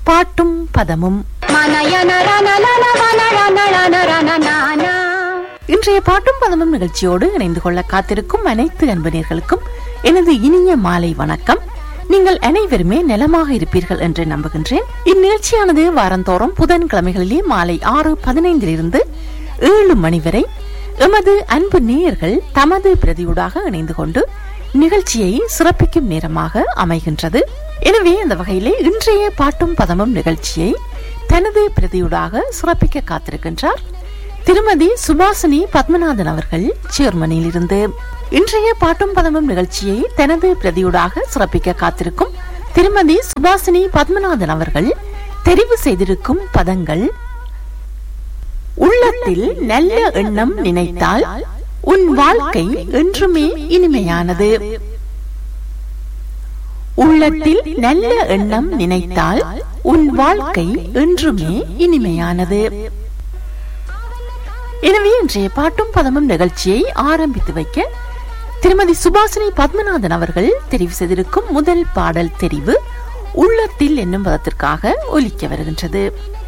பாட்டும் பதமும் இன்றைய பாட்டும் பதமும் நிகழ்ச்சியோடு இணைந்து கொள்ள காத்திருக்கும் அனைத்து அன்பனர்களுக்கும் எனது இனிய மாலை வணக்கம் நீங்கள் அனைவருமே நலமாக இருப்பீர்கள் என்று நம்புகின்றேன் இந்நிகழ்ச்சியானது வாரந்தோறும் புதன்கிழமைகளிலே மாலை ஆறு பதினைந்திலிருந்து ஏழு மணி வரை எமது அன்பு நேயர்கள் தமது பிரதியூடாக இணைந்து கொண்டு நிகழ்ச்சியை சிறப்பிக்கும் நேரமாக அமைகின்றது எனவே அந்த வகையிலே இன்றைய பாட்டும் பதமும் நிகழ்ச்சியை தனது பிரதியூடாக சிறப்பிக்க காத்திருக்கின்றார் திருமதி சுபாசினி பத்மநாதன் அவர்கள் ஜெர்மனியில் இருந்து இன்றைய பாட்டும் பதமும் நிகழ்ச்சியை தனது பிரதியூடாக சிறப்பிக்க காத்திருக்கும் திருமதி சுபாசினி பத்மநாதன் அவர்கள் தெரிவு செய்திருக்கும் பதங்கள் உள்ளத்தில் நல்ல எண்ணம் நினைத்தால் உன் வாழ்க்கை என்றுமே இனிமையானது உள்ளத்தில் நல்ல எண்ணம் நினைத்தால் உன் வாழ்க்கை என்றுமே இனிமையானது எனவே இன்றைய பாட்டும் பதமும் நிகழ்ச்சியை ஆரம்பித்து வைக்க திருமதி சுபாசினி பத்மநாதன் அவர்கள் தெரிவு செய்திருக்கும் முதல் பாடல் தெரிவு உள்ளத்தில் என்னும் பதத்திற்காக ஒலிக்க வருகின்றது